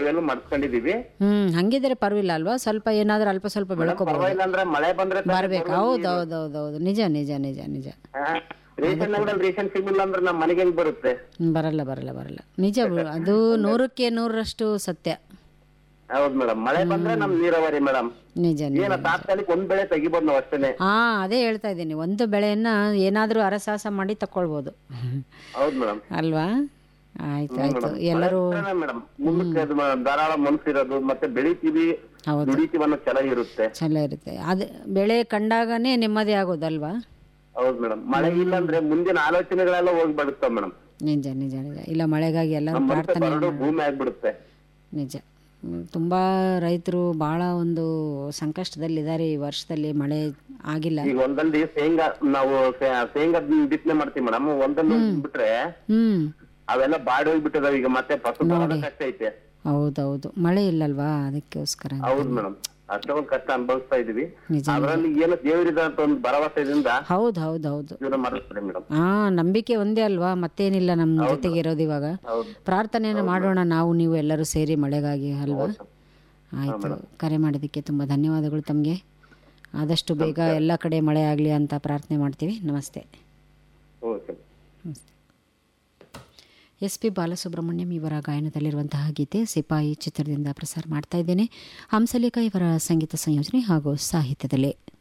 Borewell ಮಾಡ್ಕೊಂಡಿದೀವಿ ಹ್ಮ್ ಹಂಗಿದ್ರೆ ಪರವಾಗಿಲ್ಲ ಅಲ್ವಾ ಸ್ವಲ್ಪ ಏನಾದ್ರೂ ಅಲ್ಪ ಸ್ವಲ್ಪ ಬೆಳ್ಕೋಬಹುದು ಪರವಾಗಿಲ್ಲ ಅಂದ್ರೆ ಮಳೆ ಬಂದ್ರೆ ತಾನೇ ಬರ್ಬೇಕು borewell ಹೌದು ನೀರು. ಹೌದು ಹೌದು ಹೌದು ನಿಜ ನಿಜ ನಿಜ ನಿಜ ಹಾ, ರೇಷನ್ ಅಂಗಡಿಯಲ್ಲಿ ರೇಷನ್ ಸಿಗ್ಲಿಲ್ಲ ಅಂದ್ರೆ ನಮ್ಮ ಮನೆಗೆ ಹೆಂಗ್ ಬರುತ್ತೆ ಹ್ಮ್, ಬರಲ್ಲ ಬರಲ್ಲ ಬರಲ್ಲ ನಿಜ ಬಿಡು. ಅದು ನೂರಕ್ಕೆ ನೂರರಷ್ಟು ಸತ್ಯ ಹೌದ್ ಮೇಡಮ್ ಮಳೆ ಬಂದ್ರೆ ನಮ್ ನೀರಾವರಿ ಮೇಡಮ್ ನಿಜ ನಿಜ ಏನ ತಾತ್ಕಾಲಿಕ ಒಂದ್ ಬೆಳೆ ತೆಗಿಬೋದು ನಾವು ಅಷ್ಟೇನೆ ಹಾ ಅದೇ ಹೇಳ್ತಾ ಇದ್ದೀನಿ ಒಂದು ಬೆಳೆಯನ್ನ ಏನಾದ್ರೂ ಅರಸಾಹಸ ಮಾಡಿ ತಕೊಳ್ಬೋದು ಹೌದ್ ಮೇಡಮ್ ಅಲ್ವಾ ಆಯ್ತು ಆಯ್ತು ಎಲ್ಲರೂ ಮೇಡಮ್ ಮುಂದಕ್ಕೆ ಅದು ಮ- ಧಾರಾಳ ಮನ್ಸಿರೋದು ಮತ್ತೆ ಬೆಳಿತೀವಿ ಹೌದು ದುಡಿತೀವಿ ಅನ್ನೋ ಛಲ ಇರುತ್ತೆ ಚಲೋ ಇರುತ್ತೆ ಅದು ಬೆಳೆ ಕಂಡಾಗನೇ ನೆಮ್ಮದಿ ಆಗೋದಲ್ವಾ ಹೌದ್ ಮೇಡಮ್ ಮಳೆ ಇಲ್ಲ ಅಂದ್ರೆ ಮುಂದಿನ ಆಲೋಚನೆಗಳೆಲ್ಲ ಹೋಗಿ ಬಿಡುತ್ತಾವ ಮೇಡಮ್ ನಿಜ ನಿಜ ನಿಜ ಇಲ್ಲ ಮಳೆಗಾಗಿ ಎಲ್ಲರೂ ನಮ್ಮ ಮನಸ್ಸು ಪ್ರಾರ್ಥನೆ ಬರಡು ಭೂಮಿ ಆಗ್ಬಿಡುತ್ತೆ ನಿಜ ಹ್ಮ್, ತುಂಬಾ ರೈತರು ಬಹಳ ಒಂದು ಸಂಕಷ್ಟದಲ್ಲಿದ್ದಾರೆ ಈ ವರ್ಷದಲ್ಲಿ ಮಳೆ ಆಗಿಲ್ಲ ಈಗ ಒಂದಲ್ಲಿ ಶೇಂಗಾ ನಾವು ಶೇ- ಶೇಂಗಾ ಬಿತ್ತನೆ ಮಾಡ್ತೀವಿ ಮೇಡಮ್ ಒಂದಲ್ಲಿ ಬಿಟ್ರೆ ಹ್ಮ್ ಅವೆಲ್ಲ ಬಾಡಿ ಹೋಗ್ಬಿಟ್ಟದಾವ ಈಗ ಮತ್ತೆ ಫಸಲು ಬರೋದು ಕಷ್ಟ ಐತೆ ಹೌದೌದು ಮಳೆ ಇಲ್ಲಲ್ವಾ ಅದಕ್ಕೋಸ್ಕರ ಹೌದು ಮೇಡಮ್ ಅಷ್ಟೊಂದು ಕಷ್ಟ ಅನುಭವಿಸ್ತಾ ಇದೀವಿ ನಿಜ ಅದ್ರಲ್ಲಿ ಏನು ದೇವರಿದ ಅಂತ ಒಂದು ಭರವಸೆದಿಂದ ಹೌದು ಹೌದು ಹೌದು ಜೀವನ ಮಾಡಿಸ್ತಾರೆ ಮೇಡಮ್ ಹಾ ನಂಬಿಕೆ ಒಂದೇ ಅಲ್ವಾ ಮತ್ತೇನಿಲ್ಲ ನಮ್ಮ ಜೊತೆಗೆ ಇರೋದು ಇವಾಗ ಹೌದು ಪ್ರಾರ್ಥನೆಯನ್ನು ಮಾಡೋಣ ನಾವು ನೀವು ಎಲ್ಲರೂ ಸೇರಿ ಮಳೆಗಾಗಿ ಅಲ್ವಾ ಆಯ್ತು ಕರೆ ಮಾಡಿದ್ದಕ್ಕೆ ತುಂಬ ಧನ್ಯವಾದಗಳು ತಮಗೆ ಆದಷ್ಟು ಬೇಗ ಎಲ್ಲ ಕಡೆ ಮಳೆ ಆಗಲಿ ಅಂತ ಪ್ರಾರ್ಥನೆ ಮಾಡ್ತೀವಿ ನಮಸ್ತೆ ಓಕೆ ಎಸ್ ಪಿ ಬಾಲಸುಬ್ರಹ್ಮಣ್ಯಂ ಇವರ ಗಾಯನದಲ್ಲಿರುವಂತಹ ಗೀತೆ ಸಿಪಾಯಿ ಚಿತ್ರದಿಂದ ಪ್ರಸಾರ ಮಾಡ್ತಾ ಇದ್ದೇನೆ ಹಂಸಲೇಖ ಇವರ ಸಂಗೀತ ಸಂಯೋಜನೆ ಹಾಗೂ ಸಾಹಿತ್ಯದಲ್ಲಿ